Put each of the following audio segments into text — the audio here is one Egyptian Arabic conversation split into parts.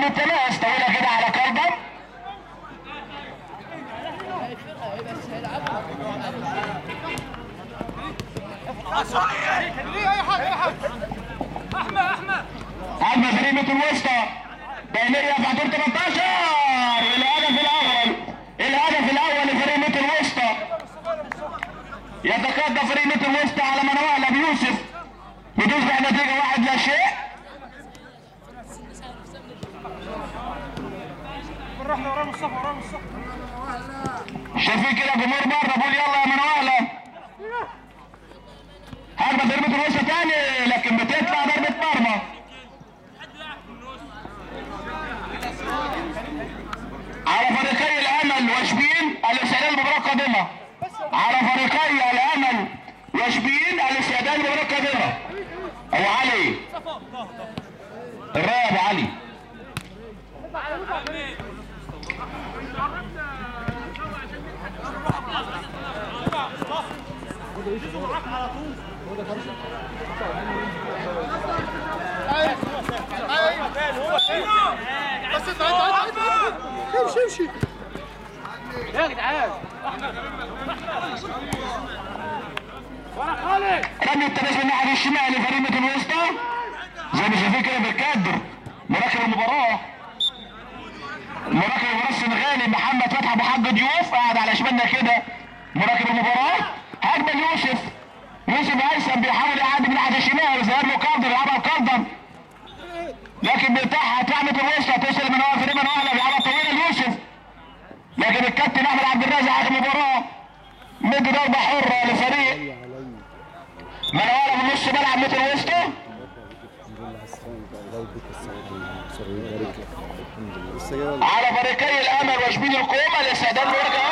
من التماس طويله كده على كربم هجمه فريق متر الوسطى بينيه في حدود 18 الهدف الاول الهدف الاول لفريق متر الوسطى يتقدم فريق متر الوسطى على منوال ابو يوسف بتصبح نتيجه واحد لا شيء بالرحمه ورا مصطفى ورا مصطفى شايفين كده جمهور بره بقول يلا يا منوال هجمه فريق متر الوسطى تاني لكن بتطلع ضربه مرمى على فريقي الامل وشبين الاستعداد للمباراه القادمه على فريقي الامل وشبين الاستعداد للمباراه القادمه ابو علي الرايه ابو علي بس انت انت امشي امشي يا جدعان ورا خالد رمي التماس من الناحيه الشمال لفريق الوسطى زي ما شايفين كده بالكادر مراقب المباراه مراقب المباراه السنغالي محمد فتحي ابو حاج ضيوف قاعد على شمالنا كده مراقب المباراه هجمه يوسف يوسف هيثم بيحاول يعدي من ناحيه الشمال ظهر له كاردر يلعبها الكاردر لكن بيفتحها تعمل الوسطى توصل من هو فريق من اعلى بيلعبها طويله ليوسف لكن الكابتن احمد عبد الرازق اخر المباراه مدي ضربه حره لفريق منوره في نص ملعب متر وسطه على فريقي الامل وشبين القومه الاستعداد لورجع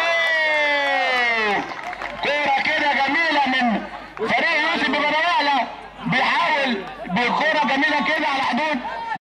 كوره كده جميله من فريق يوسف بن بيحاول بكوره جميله كده على حدود